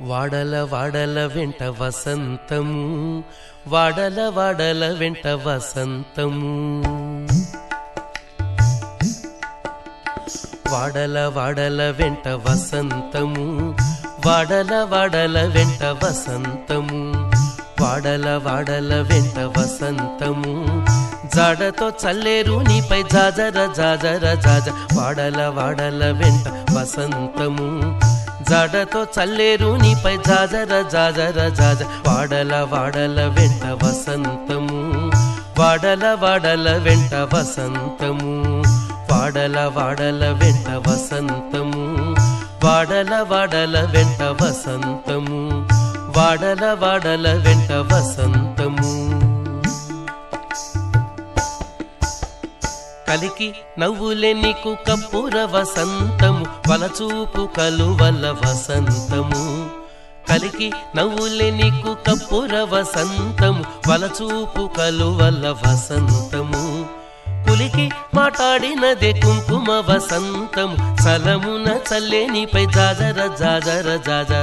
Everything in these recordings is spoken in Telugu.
వాడల వాడల వెంట వసంతము వాడల వాడల వెంట వసంతము వాడల వాడల వెంట వసంతము వాడల వాడల వెంట వసంతము వాడల వాడల వెంట వసంతము జాడతో చల్లేరు నీపై జాజర జాజర జాజ వాడల వాడల వెంట వసంతము జాడతో చల్లేరు నీపై జాజర జాజర జాజ వాడల వాడల వెంట వసంతము వాడల వాడల వెంట వసంతము వాడల వాడల వెంట వసంతము వాడల వాడల వెంట వసంతము వాడల వాడల వెంట వసంతము కలికి నవ్వులే నీకు కప్పుర వసంతము వలచూపు కలువల వసంతము కలికి నవ్వులే నీకు కప్పుర వసంతము వలచూపు కలువల వసంతము పులికి మాట్లాడినదే కుంకుమ వసంతము సలమున చల్లేనిపై జాజర జాజర జాజ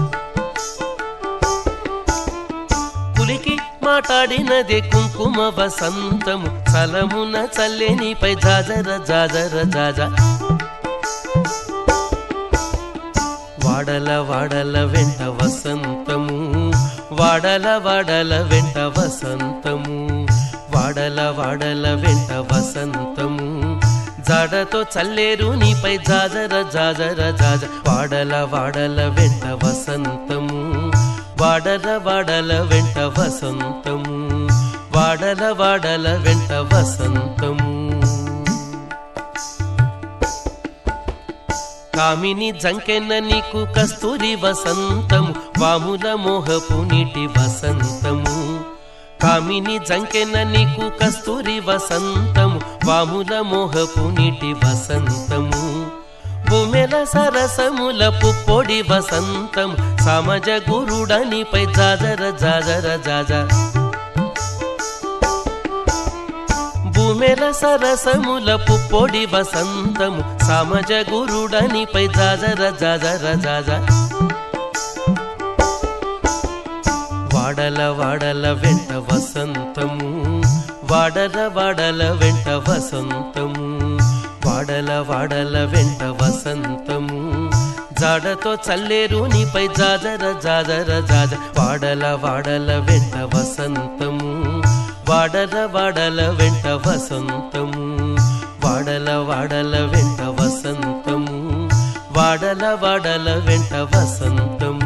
పులికి మాట్లాడినదే కుంకుమ వసంతము సలమున చల్లేనిపై జాజర జాజర జాజ వాడల వాడల వెంట వసంతము వాడల వాడల వెంట వసంతము వాడల వాడల వెంట వసంతము జాడతో చల్లేరు నీపై జాజర జాజర జాజ వాడల వాడల వెంట వసంతము వాడల వాడల వెంట వసంతము వాడల వాడల వెంట వసంతము కామిని జంకెన్న నీకు కస్తూరి వసంతము వాముల మోహపు నీటి వసంతము కామిని జంకెన్న నీకు కస్తూరి వసంతము వాముల మోహపు నీటి వసంతము భూమెల సరసముల పుప్పొడి వసంతం సమజ గురుడనిపై జాజర జాజర జాజ భూమెల సరసముల పుప్పొడి వసంతము సమజ గురుడనిపై జాజర జాజర జాజ వాడల వాడల వెంట వసంతము వాడల వాడల వెంట వసంతము వాడల వాడల వెంట వసంతము జాడతో చల్లేరు నీపై జాజర జాజర జాజ వాడల వాడల వెంట వసంతము వాడల వాడల వెంట వసంతము వాడల వాడల వెంట వసంతము వాడల వాడల వెంట వసంతము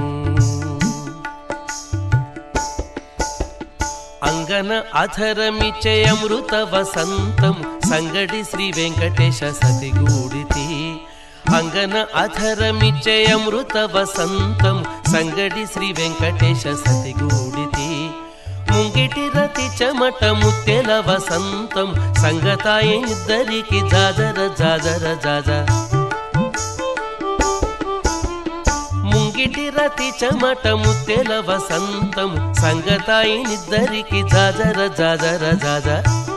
అంగన అధరమిచ్చే అమృత వసంతం సంగడి శ్రీ వెంకటేశ సతిగూడితి అంగన అధరమిచ్చే అమృత వసంతం సంగడి శ్రీ వెంకటేశ సతిగూడితి ముంగిటి రతి చెమట ముత్తెల వసంతం సంగతాయిద్దరికి జాజర జాజర జాజ ముంగిటి రతి చెమట ముత్తెల వసంతం సంగతాయినిద్దరికి జాజర జాజర జాజ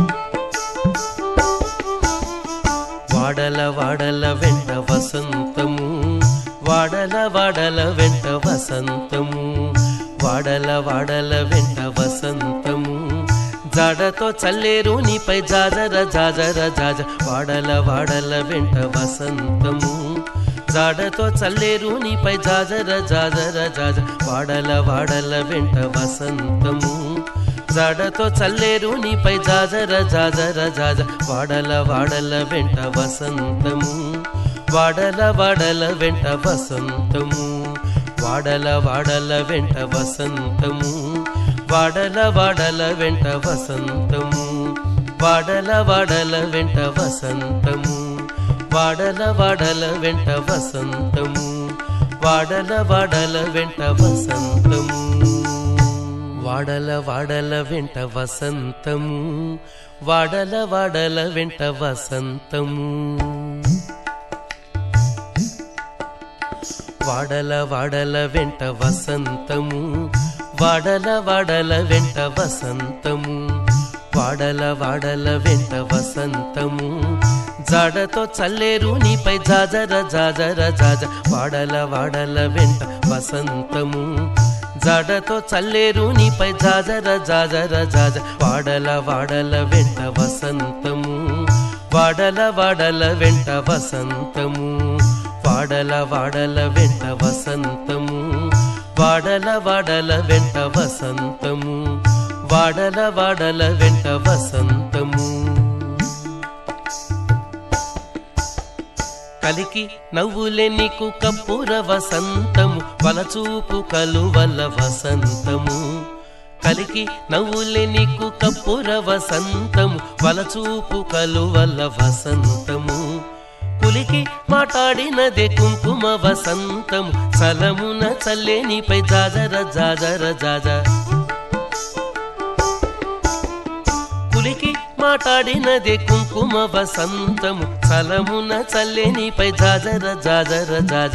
వాడల వాడల వెంట వసంతము వాడల వాడల వెంట వసంతము వాడల వాడల వెంట వసంతము జాడతో చల్లేరు నీపై జాజర జాజర జాజ వాడల వాడల వెంట వసంతము జాడతో చల్లేరు నీపై జాజర జాజర జాజ వాడల వాడల వెంట వసంతము జాడతో చల్లేరు నీపై జాజర జాజర జాజ వాడల వాడల వెంట వసంతము వాడల వాడల వెంట వసంతము వాడల వాడల వెంట వసంతము వాడల వాడల వెంట వసంతము వాడల వాడల వెంట వసంతము వాడల వాడల వెంట వసంతము వాడల వాడల వెంట వసంతము వాడల వాడల వెంట వసంతము వాడల వాడల వెంట వసంతము వాడల వాడల వెంట వసంతము వాడల వాడల వెంట వసంతము వాడల వాడల వెంట వసంతము జాడతో చల్లేరు నీపై జాజర జాజర జాజ వాడల వాడల వెంట వసంతము జడతో చల్లేరు నీపై జాజర జాజర జాజ వాడల వాడల వెంట వసంతము వాడల వాడల వెంట వసంతము వాడల వాడల వెంట వసంతము వాడల వాడల వెంట వసంతము వాడల వాడల వెంట వసంతము కలికి నవ్వులే నీకు కప్పుర వసంతము వలచూపు కలువల వసంతము కలికి నవ్వులే నీకు కప్పుర వసంతము వలచూపు కలువల వసంతము పులికి మాట్లాడినదే కుంకుమ వసంతము సలమున చల్లేనిపై జాజర జాజర జాజ పులికి మాట్లాడినదే కుంకుమ వసంతము సలమున చల్లేనిపై జాజర జాజర జాజ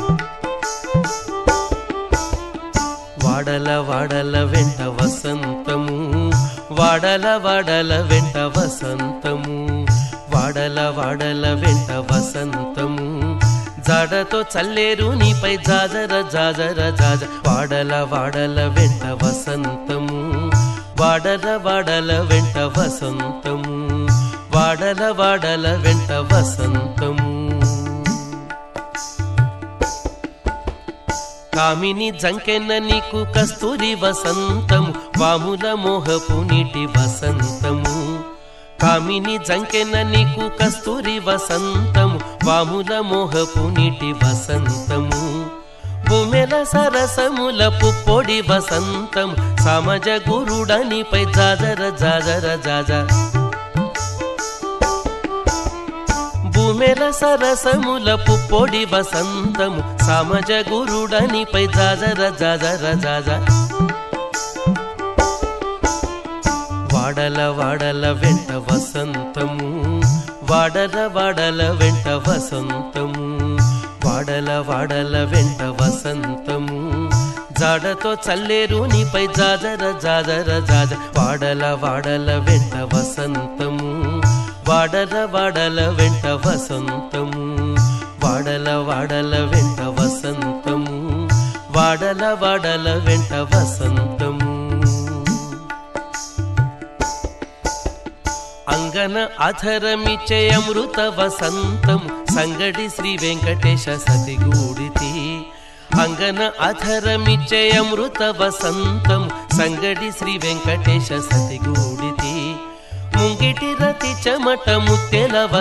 వాడల వాడల వెంట వసంతము వాడల వాడల వెంట వసంతము వాడల వాడల వెంట వసంతము జాడతో చల్లేరు నీపై జాజర జాజర జాజ వాడల వాడల వెంట వసంతము వాడల వాడల వెంట వసంతము వాడల వాడల వెంట వసంతము కామిని జంకెన్న నీకు కస్తూరి వసంతము వాముల మోహపు నీటి వసంతము కామిని జంకెన్న నీకు కస్తూరి వసంతము వాముల మోహపు నీటి వసంతము భూమెల సరసముల పుప్పొడి వసంతం సమజ గురుడనిపై జాజర జాజర జాజ భూమెల సరసముల పుప్పొడి వసంతము సమజ గురుడనిపై జాజర జాజర జాజ వాడల వాడల వెంట వసంతము వాడల వాడల వెంట వసంతము వాడల వాడల వెంట వసంతము జాడతో చల్లేరు నీపై జాజర జాజర జాజ వాడల వాడల వెంట వసంతము వాడల వాడల వెంట వసంతము వాడల వాడల వెంట వసంతము వాడల వాడల వెంట వసంతము అంగన అధరమిచ్చే అమృత వసంతం సంగడి శ్రీ వెంకటేశ సతిగూడితి అంగన అధరమిచ్చే అమృత వసంతం సంగడి శ్రీ వెంకటేశ సతిగూడితి ముంగిటి రతి చెమట ముత్తెల